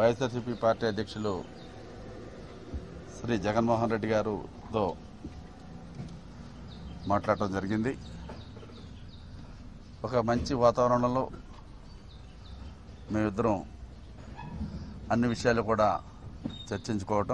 YSRCP party అధ్యక్షులు శ్రీ జగన్మోహన్ రెడ్డి గారుతో మాట్లాడటం జరిగింది ఒక మంచి వాతావరణంలో మేమిద్దరం అన్ని విషయాలు కూడా చర్చించుకోవటం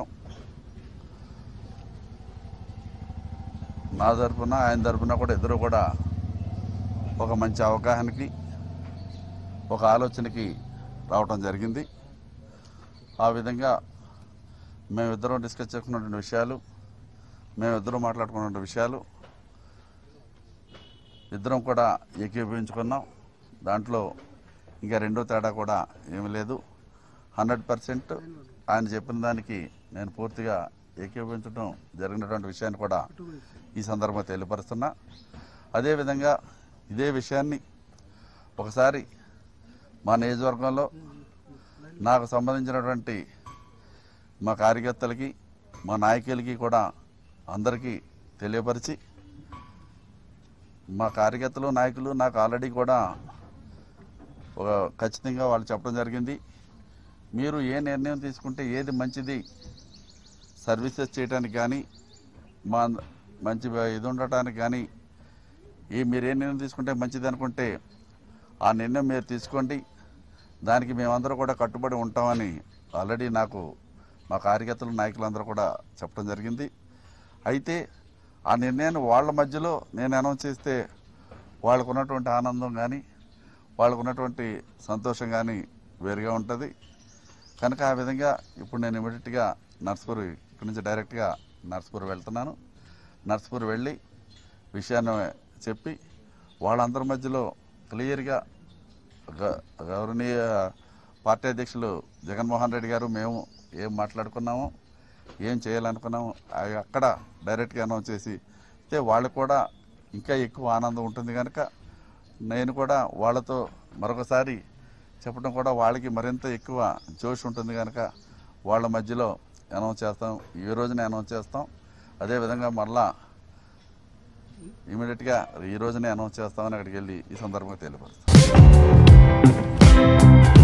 నా తరపున ఆయన తరపున కూడా ఇద్దరు కూడా ఒక మంచి అవగాహనకి ఒక ఆలోచనకి రావటం జరిగింది ఆ విధంగా మేమిద్దరం డిస్కస్ చేసుకున్నటువంటి విషయాలు మేమిద్దరం మాట్లాడుకున్న విషయాలు ఇద్దరం కూడా ఏకీభవించుకున్నాం దాంట్లో ఇంకా రెండో తేడా కూడా ఏమీ లేదు హండ్రెడ్ పర్సెంట్ ఆయన చెప్పిన దానికి నేను పూర్తిగా ఏకీభవించడం జరిగినటువంటి విషయాన్ని కూడా ఈ సందర్భంగా తెలియపరుస్తున్నా అదేవిధంగా ఇదే విషయాన్ని ఒకసారి మా నియోజకవర్గంలో నాకు సంబంధించినటువంటి మా కార్యకర్తలకి మా నాయకులకి కూడా అందరికీ తెలియపరిచి మా కార్యకర్తలు నాయకులు నాకు ఆల్రెడీ కూడా ఒక ఖచ్చితంగా వాళ్ళు చెప్పడం జరిగింది మీరు ఏ నిర్ణయం తీసుకుంటే ఏది మంచిది సర్వీసెస్ చేయడానికి కానీ మా మంచి ఇది ఉండటానికి కానీ ఏ మీరు ఏ నిర్ణయం తీసుకుంటే మంచిది అనుకుంటే ఆ నిర్ణయం మీరు తీసుకోండి దానికి మేమందరూ కూడా కట్టుబడి ఉంటామని ఆల్రెడీ నాకు మా కార్యకర్తలు నాయకులందరూ కూడా చెప్పడం జరిగింది అయితే ఆ నిర్ణయాన్ని వాళ్ళ మధ్యలో నేను అనౌన్స్ చేస్తే వాళ్ళకు ఉన్నటువంటి ఆనందం కానీ వాళ్ళకు ఉన్నటువంటి సంతోషం కానీ వేరుగా ఉంటుంది కనుక ఆ విధంగా ఇప్పుడు నేను ఇమీడియట్గా నర్స్పూర్ ఇక్కడి నుంచి డైరెక్ట్గా నర్స్పూర్ వెళ్తున్నాను నర్స్పూర్ వెళ్ళి విషయాన్ని చెప్పి వాళ్ళందరి మధ్యలో క్లియర్గా గ- గౌరవనీయ పార్టీ అధ్యక్షులు జగన్మోహన్ రెడ్డి గారు మేము ఏం మాట్లాడుకున్నాము ఏం చేయాలనుకున్నాము అవి అక్కడ డైరెక్ట్గా అనౌన్స్ చేసి అయితే వాళ్ళకు కూడా ఇంకా ఎక్కువ ఆనందం ఉంటుంది కనుక నేను కూడా వాళ్ళతో మరొకసారి చెప్పడం కూడా వాళ్ళకి మరింత ఎక్కువ జోష్ ఉంటుంది కనుక వాళ్ళ మధ్యలో అనౌన్స్ చేస్తాం ఈ రోజునే అనౌన్స్ చేస్తాం అదేవిధంగా మళ్ళా ఇమీడియట్గా ఈ రోజునే అనౌన్స్ చేస్తామని అక్కడికి వెళ్ళి ఈ సందర్భంగా తెలియపరుస్తాం